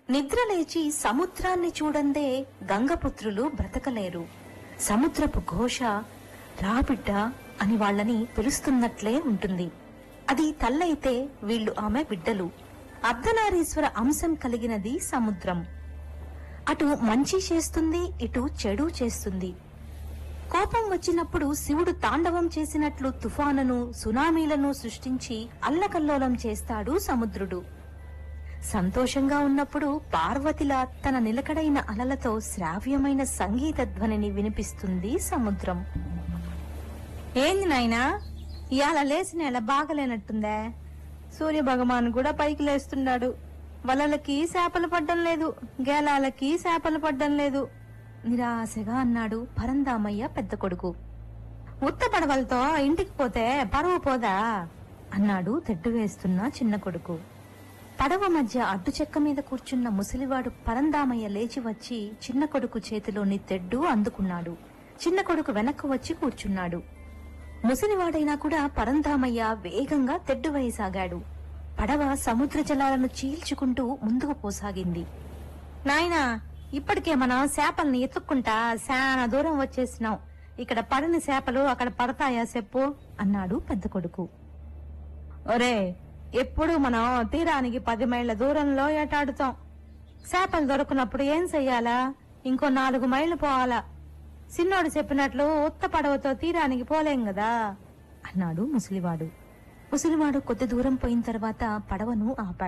నిద్ర లేచి సముద్రాన్ని చూడందే గంగపుత్రులు బ్రతకలేరు సముద్రపు ఘోష రాబిడ్డ అని వాళ్ళని పిలుస్తున్నట్లే ఉంటుంది అది తల్లైతే వీళ్ళు ఆమె బిడ్డలు అర్ధనారీశ్వర అంశం కలిగినది సముద్రం అటు మంచి చేస్తుంది ఇటు చెడు చేస్తుంది కోపం వచ్చినప్పుడు శివుడు తాండవం చేసినట్లు తుఫానును సునామీలను సృష్టించి అల్లకల్లోలం చేస్తాడు సముద్రుడు సంతోషంగా ఉన్నప్పుడు పార్వతిలా తన నిలకడైన అలలతో శ్రావ్యమైన సంగీత ధ్వనిని వినిపిస్తుంది సముద్రం ఏంది నాయనా ఇవాళ లేచిన నెల బాగలేనట్టుందే సూర్య భగవాన్ కూడా పైకి లేస్తున్నాడు వలలకి చేపలు పడ్డం లేదు గేలాలకి చేపలు పడ్డం లేదు నిరాశగా అన్నాడు పరందామయ్య పెద్ద కొడుకు ఉత్త పడవలతో ఇంటికి పోతే పరువు పోదా అన్నాడు తెడ్డు వేస్తున్న చిన్న కొడుకు పడవ మధ్య అడ్డు చెక్క మీద కూర్చున్న ముసలివాడు పరందామయ్య లేచి వచ్చి చిన్న కొడుకు చేతిలోని తెడ్డు అందుకున్నాడు చిన్న కొడుకు వెనక్కు వచ్చి కూర్చున్నాడు ముసలివాడైనా కూడా పరందామయ్య వేగంగా తెడ్డు వేయసాగాడు పడవ సముద్ర జలాలను చీల్చుకుంటూ ముందుకు పోసాగింది నాయనా ఇప్పటికే మనం చేపల్ని ఎత్తుక్కుంటా చాలా దూరం వచ్చేసినాం ఇక్కడ పడని చేపలు అక్కడ పడతాయా చెప్పు అన్నాడు పెద్ద కొడుకు ఒరే ఎప్పుడు మనం తీరానికి పది మైళ్ళ దూరంలో ఏటాడుతాం చేపలు దొరకనప్పుడు ఏం చెయ్యాలా ఇంకో నాలుగు మైళ్ళు పోవాలా చిన్నోడు చెప్పినట్లు ఉత్త పడవతో తీరానికి పోలేం కదా అన్నాడు ముసలివాడు ముసలివాడు కొద్ది దూరం పోయిన తర్వాత పడవను ఆపాడు